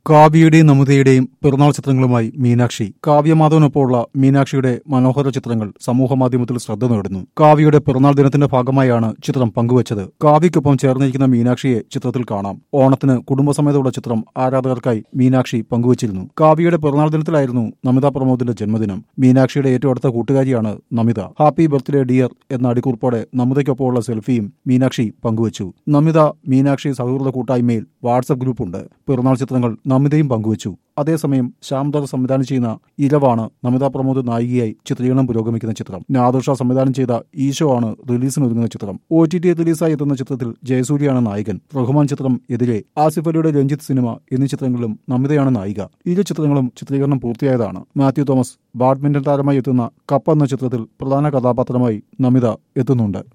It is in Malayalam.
കാവ്യയുടെയും നമിതയുടെയും പിറന്നാൾ ചിത്രങ്ങളുമായി മീനാക്ഷി കാവ്യമാധവനൊപ്പമുള്ള മീനാക്ഷിയുടെ മനോഹര ചിത്രങ്ങൾ സമൂഹമാധ്യമത്തിൽ ശ്രദ്ധ നേടുന്നു കാവ്യയുടെ പിറന്നാൾ ദിനത്തിന്റെ ഭാഗമായാണ് ചിത്രം പങ്കുവച്ചത് കാവ്യയ്ക്കൊപ്പം ചേർന്നിരിക്കുന്ന മീനാക്ഷിയെ ചിത്രത്തിൽ കാണാം ഓണത്തിന് കുടുംബസമേതമുള്ള ചിത്രം ആരാധകർക്കായി മീനാക്ഷി പങ്കുവച്ചിരുന്നു കാവ്യയുടെ പിറന്നാൾ ദിനത്തിലായിരുന്നു നമിത പ്രമോദിന്റെ ജന്മദിനം മീനാക്ഷിയുടെ ഏറ്റവും അടുത്ത കൂട്ടുകാരിയാണ് നമിത ഹാപ്പി ബർത്ത്ഡേ ഡിയർ എന്ന അടിക്കുറിപ്പോടെ നമിതയ്ക്കൊപ്പമുള്ള സെൽഫിയും മീനാക്ഷി പങ്കുവച്ചു നമിത മീനാക്ഷി സൗഹൃദ കൂട്ടായ്മയിൽ വാട്സപ്പ് ഗ്രൂപ്പുണ്ട് പിറന്നാൾ ചിത്രങ്ങൾ നമിതയും പങ്കുവച്ചു അതേസമയം ശ്യാംദാർ സംവിധാനം ചെയ്യുന്ന ഇരവാണ് നമിത പ്രമോദ് നായികയായി ചിത്രീകരണം പുരോഗമിക്കുന്ന ചിത്രം നാദർഷ സംവിധാനം ചെയ്ത ഈശോ ആണ് റിലീസിനൊരുങ്ങുന്ന ചിത്രം ഒ ടി ടി റിലീസായി എത്തുന്ന ചിത്രത്തിൽ ജയസൂര്യയാണ് നായകൻ റഹ്മാൻ ചിത്രം എതിരെ ആസിഫ് അലിയുടെ രഞ്ജിത്ത് സിനിമ എന്നീ ചിത്രങ്ങളിലും നമിതയാണ് നായിക ഇരു ചിത്രങ്ങളും ചിത്രീകരണം പൂർത്തിയായതാണ് മാത്യു തോമസ് ബാഡ്മിന്റൺ താരമായി എത്തുന്ന കപ്പ് എന്ന ചിത്രത്തിൽ പ്രധാന കഥാപാത്രമായി നമിത എത്തുന്നുണ്ട്